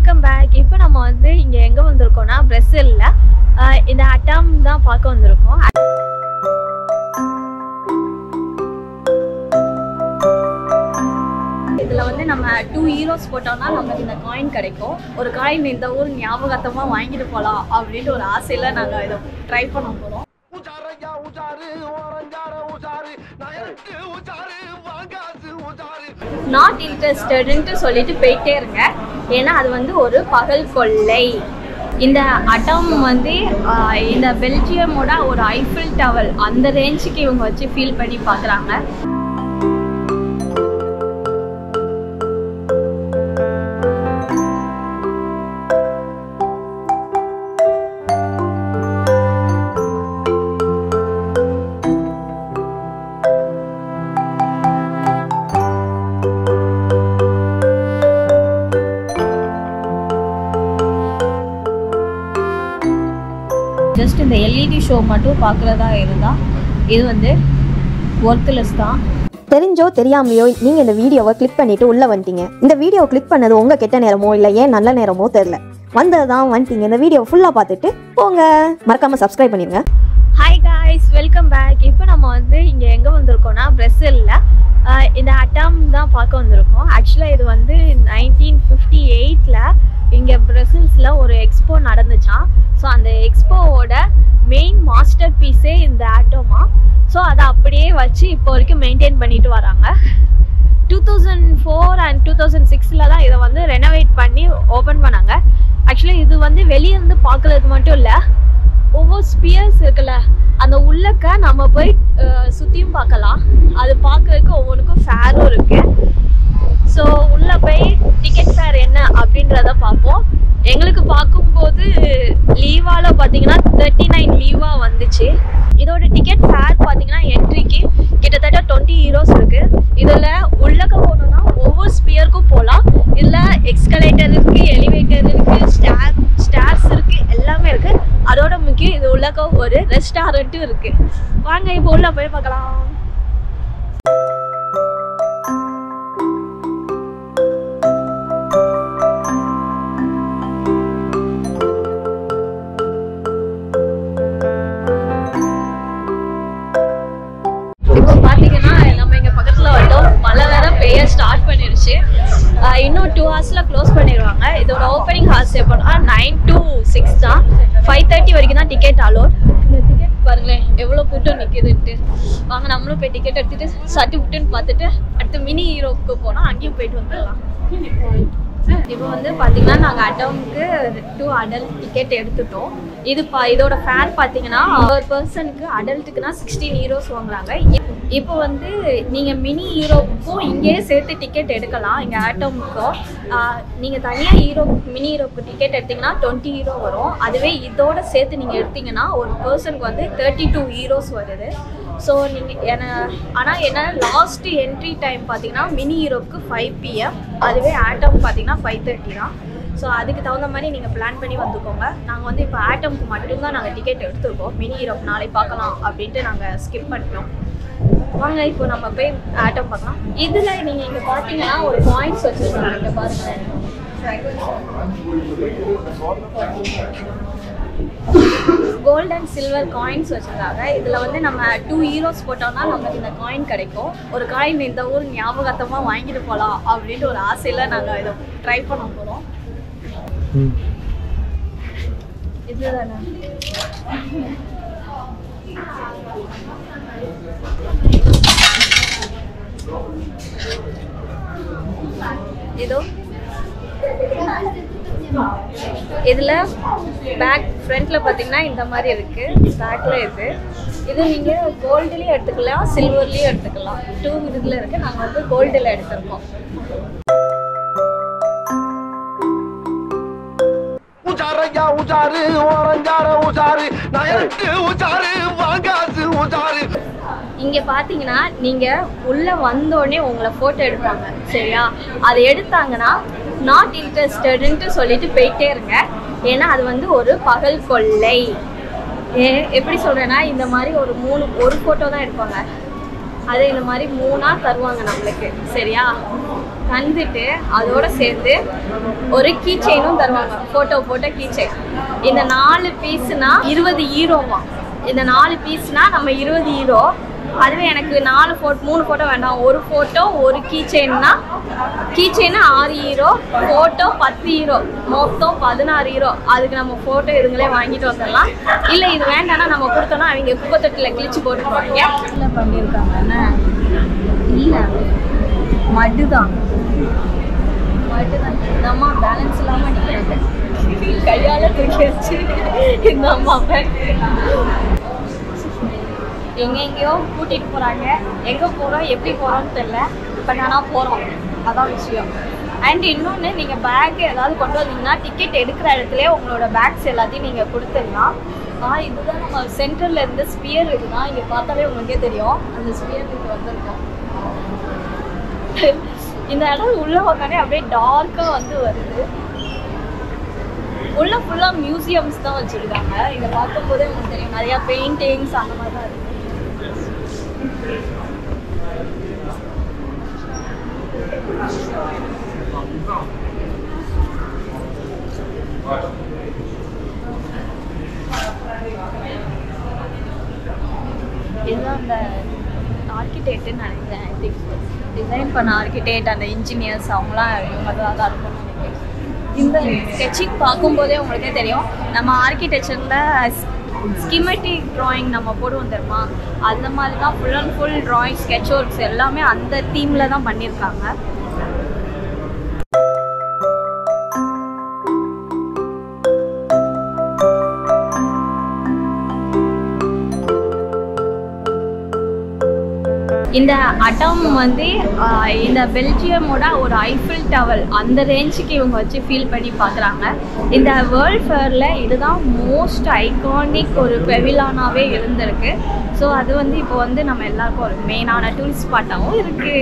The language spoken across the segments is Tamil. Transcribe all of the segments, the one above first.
வெல்கம் பேக் இப்போ நம்ம வந்து இங்கே எங்கே வந்திருக்கோம்னா பிரசிலில் இந்த அட்டாம் தான் பார்க்க வந்திருக்கோம் இதில் வந்து நம்ம டூ ஹீரோஸ் போட்டோம்னா நமக்கு இந்த காயின் கிடைக்கும் ஒரு காயின் இந்த ஊர் ஞாபகத்தமாக வாங்கிட்டு போகலாம் அப்படின்ட்டு ஒரு ஆசையில் நாங்கள் இதை ட்ரை பண்ண போகிறோம் உச்சாரையா உச்சாரு ஓரஞ்சார உச்சாரு நயனுக்கு உச்சாரு வாங்காசு உச்சாரு நாட் இன்ட்ரெஸ்டட்ன்ட்டு சொல்லிட்டு போயிட்டே இருங்க ஏன்னா அது வந்து ஒரு பகல் கொள்ளை இந்த அட்டம் வந்து ஆஹ், இந்த பெல்ஜியமோட ஒரு ஐஃபில் டவர் அந்த ரேஞ்சுக்கு இவங்க வச்சு ஃபீல் பண்ணி பார்க்குறாங்க ஜஸ்ட் இந்த எல்இடி ஷோ மட்டும் பார்க்குறதா இருந்தால் இது வந்து ஒர்த்லெஸ் தான் தெரிஞ்சோ தெரியாமலையோ நீங்க இந்த வீடியோவை கிளிக் பண்ணிட்டு உள்ள வந்துட்டீங்க இந்த வீடியோ கிளிக் பண்ணது உங்க கெட்ட நேரமோ இல்ல ஏன் நல்ல நேரமோ தெரியல வந்ததுதான் வந்துட்டீங்க இந்த வீடியோ ஃபுல்லா பார்த்துட்டு போங்க மறக்காம சப்ஸ்கிரைப் பண்ணிருங்க ஹாய் காய்ஸ் வெல்கம் பேக் இப்போ நம்ம வந்து இங்கே எங்கே வந்திருக்கோம்னா பிரசிலில் இந்த அட்டாம் தான் பார்க்க வந்திருக்கோம் ஆக்சுவலாக இது வந்து நைன்டீன் ஃபிஃப்டி எயிட்டில் இங்கே பிரசில்ஸில் ஒரு எக்ஸ்போ நடந்துச்சான் ஸோ அந்த எக்ஸ்போவோட மெயின் மாஸ்டர் பீஸே இந்த ஆட்டோமா ஸோ அதை அப்படியே வச்சு இப்போ வரைக்கும் மெயின்டைன் பண்ணிட்டு வராங்க two thousand four and two thousand சிக்ஸில் தான் இதை வந்து ரெனோவேட் பண்ணி ஓப்பன் பண்ணாங்க ஆக்சுவலி இது வந்து வெளியே இருந்து பார்க்கறதுக்கு மட்டும் இல்லை ஒவ்வொரு ஸ்பியர்ஸ் இருக்குல்ல அந்த உள்ளக்க நம்ம போய் அஹ், சுத்தியும் பார்க்கலாம் அது பார்க்கறதுக்கு ஒவ்வொன்றுக்கும் ஃபேரும் இருக்கு ஸோ உள்ள போய் டிக்கெட் ஃபேர் என்ன அப்படின்றத பார்ப்போம் எங்களுக்கு பார்க்கும்போது லீவால பார்த்தீங்கன்னா தேர்ட்டி நைன் லீவா வந்துச்சு இதோட டிக்கெட் ஃபேர் பார்த்தீங்கன்னா என்ட்ரிக்கு கிட்டத்தட்ட டுவெண்ட்டி ஹீரோஸ் இருக்கு இதில் உள்ளக்க போகணும்னா ஒவ்வொரு ஸ்பியருக்கும் போகலாம் இதில் எக்ஸ்கலேட்டர் இருக்கு எலிவேட்டர் இருக்கு ஸ்டார் ஸ்டார்ஸ் இருக்கு எல்லாமே இருக்கு அதோட முக்கியம் இது உள்ளக்க ஒரு ரெஸ்டாரண்ட்டும் இருக்கு வாங்க இப்போ உள்ள போய் பார்க்கலாம் இப்போ பார்த்தீங்கன்னா நம்ம இங்கே பக்கத்தில் வந்தோம் மழை வேற பெய்ய ஸ்டார்ட் பண்ணிருச்சு ஆஹ் இன்னும் டூ ஹவர்ஸில் க்ளோஸ் பண்ணிடுவாங்க இதோட ஓப்பனிங் ஹார்ஸ் எப்போனா நைன் to சிக்ஸ் தான் ஃபைவ் தேர்ட்டி வரைக்கும் தான் டிக்கெட் அலோட் இந்த டிக்கெட் பாருங்களேன் எவ்வளோ கூட்டம் நிற்கிதுன்ட்டு வாங்க நம்மளும் போய் டிக்கெட் எடுத்துட்டு சட்டு விட்டுன்னு பார்த்துட்டு அடுத்து மினி ஹீரோக்கு போனால் அங்கேயும் போயிட்டு வந்துடலாம் இப்போ வந்து பார்த்தீங்கன்னா நாங்கள் அட்டவுனுக்கு டூ அடல்ட் டிக்கெட் எடுத்துட்டோம் இது பா இதோட ஃபேர் பார்த்தீங்கன்னா ஒரு பர்சனுக்கு அடல்ட்டுக்குனா சிக்ஸ்டீன் ஹீரோஸ் வாங்குறாங்க இப்- இப்போ வந்து நீங்கள் மினி ஹீரோவுக்கும் இங்கேயே சேர்த்து டிக்கெட் எடுக்கலாம் இங்கே ஆட்டோமுக்கும் நீங்கள் தனியாக ஹீரோ மினி ஹீரோக்கு டிக்கெட் எடுத்தீங்கன்னா டுவெண்ட்டி ஹீரோ வரும் அதுவே இதோட சேர்த்து நீங்கள் எடுத்தீங்கன்னா ஒரு பர்சனுக்கு வந்து தேர்ட்டி டூ ஹீரோஸ் வருது ஸோ நீங்கள் என்ன ஆனால் என்ன லாஸ்ட் என்ட்ரி டைம் பார்த்தீங்கன்னா மினி ஹீரோக்கு ஃபைவ் பிஎம் அதுவே ஆட்டம் பார்த்தீங்கன்னா ஃபைவ் தேர்ட்டி தான் ஸோ அதுக்கு தகுந்த மாதிரி நீங்கள் பிளான் பண்ணி வந்துக்கோங்க நாங்கள் வந்து இப்போ ஆட்டம்க்கு மட்டும்தான் நாங்கள் டிக்கெட் எடுத்திருக்கோம் மினி ஹீரோக்கு நாளை பார்க்கலாம் அப்படின்ட்டு நாங்கள் ஸ்கிப் பண்ணிட்டோம் வாங்க இப்போ நம்ம போய் ஆட்டம் பார்க்கலாம் இதில் நீங்கள் இங்கே பார்த்தீங்கன்னா ஒரு பாயிண்ட்ஸ் வச்சுருக்காங்க இங்கே பாருங்கள் கோல்ட் அண்ட் சில்வர் காயின்ஸ் வச்சுருக்காங்க இதில் வந்து நம்ம டூ ஹீரோஸ் போட்டோம்னா நமக்கு இந்த காயின் கிடைக்கும் ஒரு காயின் இந்த ஊர் ஞாபகத்தமாக வாங்கிட்டு போகலாம் அப்படின்ட்டு ஒரு ஆசையில் நாங்கள் இதை ட்ரை பண்ண போகிறோம் இதுதானே இதோ இதில் பேக் ஃப்ரண்ட்ல பார்த்தீங்கன்னா இந்த மாதிரி இருக்கு பேக்கில் இது இது நீங்கள் கோல்டுலேயும் எடுத்துக்கலாம் சில்வர்லேயும் எடுத்துக்கலாம் டூ இதில் இருக்கு நாங்கள் வந்து கோல்டில் எடுத்திருக்கோம் உச்சாரையா உச்சாரு ஓரஞ்சார உச்சாரு நயனுக்கு உச்சாரு வாங்காசு உச்சாரு இங்கே பார்த்தீங்கன்னா நீங்கள் உள்ளே வந்தோடனே உங்களை ஃபோட்டோ எடுப்பாங்க சரியா அதை எடுத்தாங்கன்னா நாட் இன்ட்ரெஸ்டட்ன்ட்டு சொல்லிட்டு போயிட்டே இருங்க ஏன்னா அது வந்து ஒரு பகல் கொள்ளை ஏ எப்படி சொல்கிறேன்னா இந்த மாதிரி ஒரு மூணு ஒரு ஃபோட்டோ தான் எடுப்பாங்க அது இந்த மாதிரி மூணாக தருவாங்க நம்மளுக்கு சரியா தந்துட்டு அதோட சேர்த்து ஒரு கீ செயினும் தருவாங்க ஃபோட்டோ போட்ட கீ செயின் இந்த நாலு பீஸ்னா இருபது ஈரோவா இந்த நாலு பீஸ்னா நம்ம இருபது ஈரோ அதுவே எனக்கு நாலு ஃபோட்டோ மூணு ஃபோட்டோ வேண்டாம் ஒரு ஃபோட்டோ ஒரு கீ செயின்னா கீ செயின் ஆறு ஹீரோ ஃபோட்டோ பத்து ஹீரோ மொத்தம் பதினாறு ஹீரோ அதுக்கு நம்ம ஃபோட்டோ இதுங்களே வாங்கிட்டு வந்துடலாம் இல்லை இது வேண்டாம்னா நம்ம கொடுத்தோம்னா அவங்க குப்பத்தொட்டில் கிழிச்சு போட்டுருவாங்க என்ன பண்ணியிருக்காங்கன்னு இல்லை மட்டுதான் மட்டும்தான் இந்த அம்மா பேலன்ஸ் இல்லாமல் நிற்கிறாங்க கையால் தூக்கி வச்சு இந்த அம்மாவை எங்க எங்கேயோ கூட்டிட்டு போறாங்க எங்க போறோம் எப்படி போறோம்னு தெரியல பட் ஆனா போறோம் அதான் விஷயம் அண்ட் இன்னொன்று நீங்கள் பேக் ஏதாவது கொண்டு வந்தீங்கன்னா டிக்கெட் எடுக்கிற இடத்துல உங்களோட பேக்ஸ் எல்லாத்தையும் நீங்கள் கொடுத்துடலாம் ஆ இதுதான் நம்ம சென்டர்ல இருந்து ஸ்பியர் இருக்குதான் இங்கே பார்த்தாலே உங்களுக்கே தெரியும் அந்த ஸ்பியர் இங்கே வந்திருக்கோம் இந்த இடம் உள்ள உட்காந்தே அப்படியே டார்க்காக வந்து வருது உள்ள ஃபுல்லாக மியூசியம்ஸ் தான் வச்சுருக்காங்க இதை பார்க்கும்போதே உங்களுக்கு தெரியும் நிறையா பெயிண்டிங்ஸ் அந்த மாதிரி தான் இருக்கு இதுதான் அந்த ஆர்கிடெக்ட்னு நினைக்கிறேன் ஐ திங்க் டிசைன் பண்ண ஆர்கிடெக்ட் அந்த இன்ஜினியர்ஸ் அவங்களாம் இவங்க தான் தான் இருக்கும்னு நினைக்கிறேன் இந்த ஸ்கெட்சிங் பார்க்கும்போதே உங்களுக்கே தெரியும் நம்ம ஆர்கிடெக்சரில் ஸ்கிமெட்டிக் drawing நம்ம போடுவோம் தெரியுமா அந்த மாதிரி தான் full and full drawing sketch works எல்லாமே அந்த தீமில் தான் பண்ணியிருக்காங்க இந்த அட்டம் வந்து ஆஹ், இந்த பெல்ஜியமோட ஒரு ஐஃபில் டவர் அந்த ரேஞ்சுக்கு இவங்க வச்சு ஃபீல் பண்ணி பார்க்குறாங்க இந்த வேர்ல்ட் ஃபேரில் இதுதான் மோஸ்ட் ஐகானிக் ஒரு பெவிலானாவே இருந்திருக்கு ஸோ அது வந்து இப்போ வந்து நம்ம எல்லாருக்கும் ஒரு மெயினான டூரிஸ்ட் ஸ்பாட்டாகவும் இருக்குது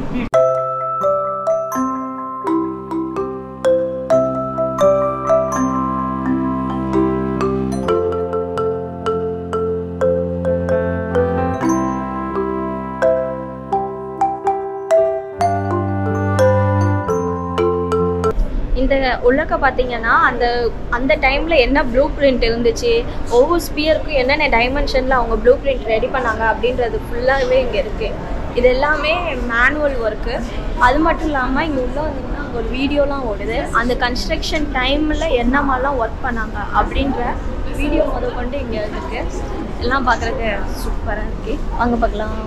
இந்த உலக பார்த்தீங்கன்னா அந்த அந்த டைமில் என்ன ப்ளூ பிரிண்ட் இருந்துச்சு ஒவ்வொரு ஸ்பியருக்கும் என்னென்ன டைமென்ஷனில் அவங்க ப்ளூ பிரிண்ட் ரெடி பண்ணாங்க அப்படின்றது ஃபுல்லாகவே இங்கே இருக்குது இது எல்லாமே மேனுவல் ஒர்க்கு அது மட்டும் இல்லாமல் இங்கே உள்ள வந்தீங்கன்னா அங்கே ஒரு வீடியோலாம் ஓடுது அந்த கன்ஸ்ட்ரக்ஷன் டைமில் என்ன மாதிரிலாம் ஒர்க் பண்ணாங்க அப்படின்ற வீடியோ முத கொண்டு இங்கே இருக்கு எல்லாம் பார்க்குறதுக்கு சூப்பராக இருக்கு வாங்க பார்க்கலாம்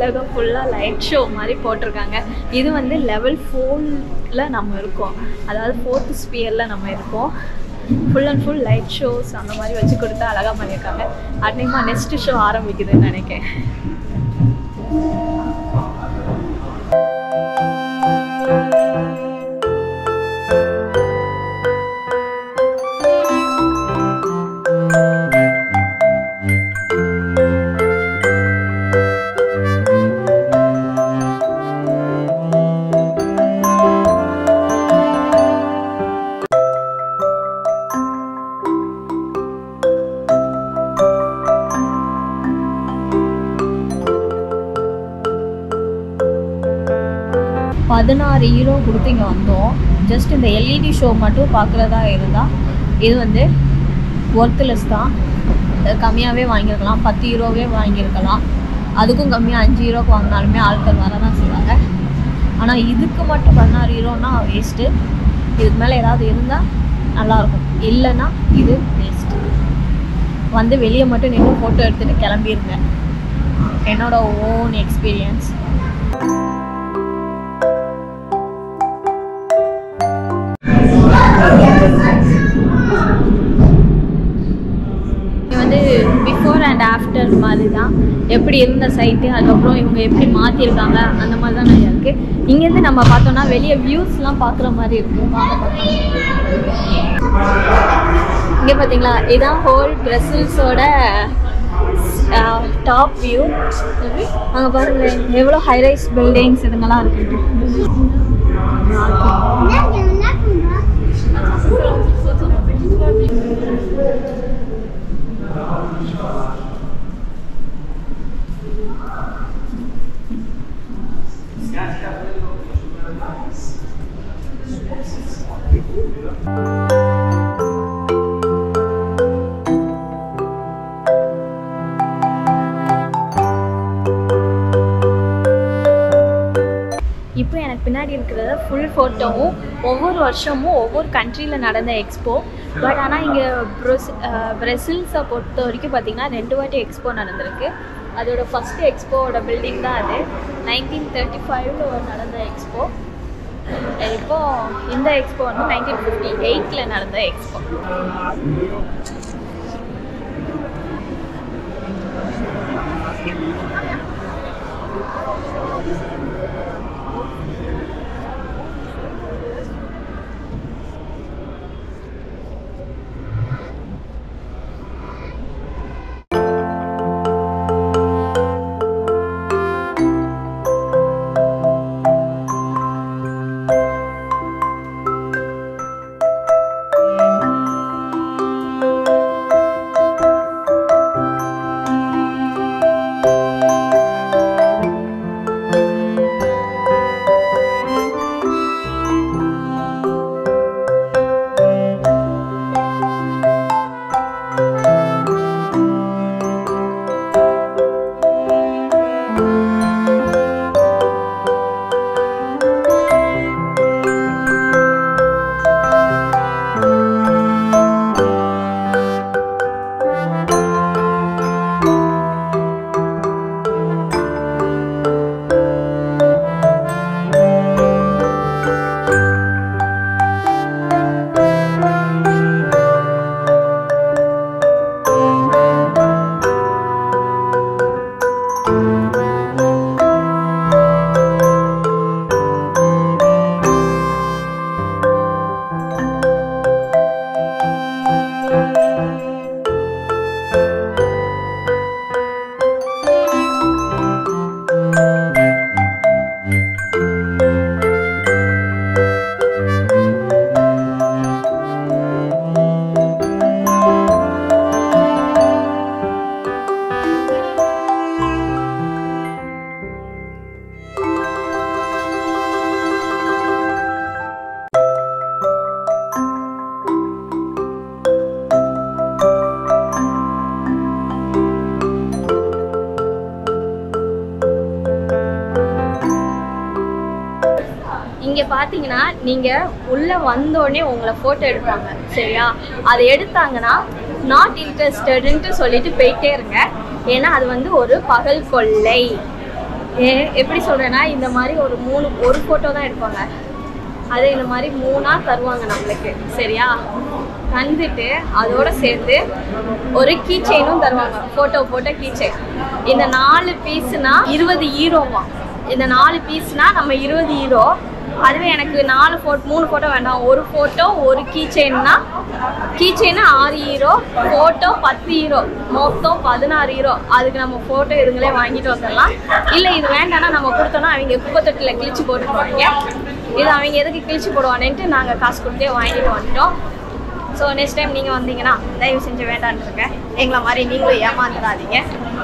இருக்க ஃபுல்லாக லைட் ஷோ மாதிரி போட்டிருக்காங்க இது வந்து லெவல் ஃபோரில் நம்ம இருக்கோம் அதாவது ஃபோர்த் ஸ்பியரில் நம்ம இருக்கோம் full and full light shows அந்த மாதிரி வச்சு கொடுத்து அழகாக பண்ணியிருக்காங்க அன்னைக்குமா நெக்ஸ்ட் ஷோ ஆரம்பிக்குதுன்னு நினைக்கிறேன் பதினாறு ஹீரோ கொடுத்து இங்கே வந்தோம் ஜஸ்ட் இந்த எல்இடி ஷோ மட்டும் பார்க்குறதா இருந்தால் இது வந்து ஒர்த்லெஸ் தான் கம்மியாகவே வாங்கியிருக்கலாம் பத்து ஹீரோவே வாங்கியிருக்கலாம் அதுக்கும் கம்மியாக அஞ்சு ஹீரோக்கு வாங்கினாலுமே ஆட்கள் வர தான் செய்வாங்க ஆனால் இதுக்கு மட்டும் பதினாறு ஹீரோனா வேஸ்ட்டு இதுக்கு மேலே ஏதாவது இருந்தால் நல்லாயிருக்கும் இல்லைன்னா இது வேஸ்ட்டு வந்து வெளியே மட்டும் நின்று ஃபோட்டோ எடுத்துகிட்டு கிளம்பிருங்க என்னோட ஓன் எக்ஸ்பீரியன்ஸ் இது வந்து பிஃபோர் அண்ட் ஆஃப்டர் மாதிரி தான் எப்படி இருந்த சைட்டு அதுக்கப்புறம் இவங்க எப்படி மாற்றிருக்காங்க அந்த மாதிரி தான் நிறையா இருக்குது இங்கேருந்து நம்ம பார்த்தோம்னா வெளியே வியூஸ்லாம் பார்க்குற மாதிரி இருக்குது வாங்க பார்க்கலாம் இங்கே பார்த்தீங்களா இதுதான் ஹோல் பிரசில்ஸோட டாப் வியூ அங்கே பாருங்க எவ்வளோ ஹைரைஸ் பில்டிங்ஸ் இதுங்கெல்லாம் இருக்குது இப்போ எனக்கு பின்னாடி இருக்கிறத ஃபுல் ஃபோட்டோவும் ஒவ்வொரு வருஷமும் ஒவ்வொரு கண்ட்ரியில் நடந்த எக்ஸ்போ பட் ஆனால் இங்கே ப்ரொஸ் பிரசில்ஸை பொறுத்த வரைக்கும் பார்த்திங்கன்னா ரெண்டு வாட்டி எக்ஸ்போ நடந்திருக்கு அதோட ஃபஸ்ட்டு எக்ஸ்போவோட பில்டிங் தான் அது நைன்டீன் தேர்ட்டி ஃபைவ்ல நடந்த எக்ஸ்போ இப்போ இந்த எக்ஸ்போ வந்து நைன்டீன் ஃபிஃப்டி எயிட்டில் நடந்த எக்ஸ்போ இங்கே பார்த்தீங்கன்னா நீங்கள் உள்ளே வந்தோடனே உங்களை ஃபோட்டோ எடுப்பாங்க சரியா அதை எடுத்தாங்கன்னா நாட் இன்ட்ரெஸ்டடுன்ட்டு சொல்லிட்டு போயிட்டே இருங்க ஏன்னா அது வந்து ஒரு பகல் கொள்ளை ஏ எப்படி சொல்றேன்னா இந்த மாதிரி ஒரு மூணு ஒரு ஃபோட்டோ தான் எடுப்பாங்க அது இந்த மாதிரி மூணா தருவாங்க நம்மளுக்கு சரியா தந்துட்டு அதோட சேர்த்து ஒரு கீ செயினும் தருவாங்க ஃபோட்டோ போட்ட கீ செயின் இந்த நாலு பீஸ்னா இருபது ஈரோவா இந்த நாலு பீஸ்னா நம்ம இருபது ஈரோ அதுவே எனக்கு நாலு ஃபோட்டோ மூணு ஃபோட்டோ வேண்டாம் ஒரு ஃபோட்டோ ஒரு கீ செயின்னா கீ செயின் ஆறு ஹீரோ ஃபோட்டோ பத்து ஹீரோ மொத்தம் பதினாறு ஹீரோ அதுக்கு நம்ம ஃபோட்டோ இதுங்களே வாங்கிட்டு வந்துடலாம் இல்லை இது வேண்டாம்னா நம்ம கொடுத்தோம்னா அவங்க குப்பத்தொட்டில் கிழிச்சு போட்டுருவாங்க இது அவங்க எதுக்கு கிழிச்சு போடுவானேன்ட்டு நாங்கள் காசு கொடுத்தே வாங்கிட்டு வந்துட்டோம் ஸோ நெக்ஸ்ட் டைம் நீங்கள் வந்தீங்கன்னா தயவு செஞ்சு வேண்டான்னு இருக்கேன் எங்களை மாதிரி நீங்களும் ஏமாந்துடாதீங்க